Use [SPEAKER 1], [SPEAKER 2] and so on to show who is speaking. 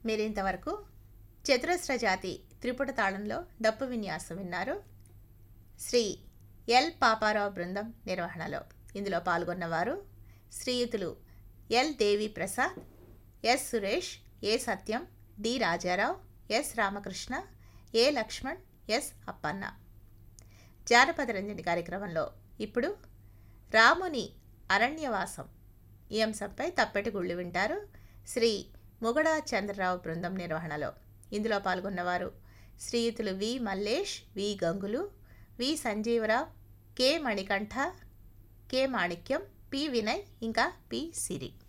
[SPEAKER 1] మీరింతవరకు చతురస్ర జాతి త్రిపుట తాళంలో డప్పు విన్యాసం విన్నారు శ్రీ ఎల్ పాపారావు బృందం నిర్వహణలో ఇందులో పాల్గొన్నవారు శ్రీయుతులు L Devi Prasad S Suresh A Satyam D Rajarao S Ramakrishna A Lakshman S Appanna జానపద రంజని కార్యక్రమంలో ఇప్పుడు రాముని అరణ్యవాసం ఈ అంశంపై తప్పెటి గుళ్ళు వింటారు శ్రీ ముగడా చంద్రరావు బృందం నిర్వహణలో ఇందులో పాల్గొన్నవారు శ్రీయుతులు V Mallesh V Gangulu V Sanjeevarao K Manikanta K Manikyam P Vinay ఇంకా పి సిరి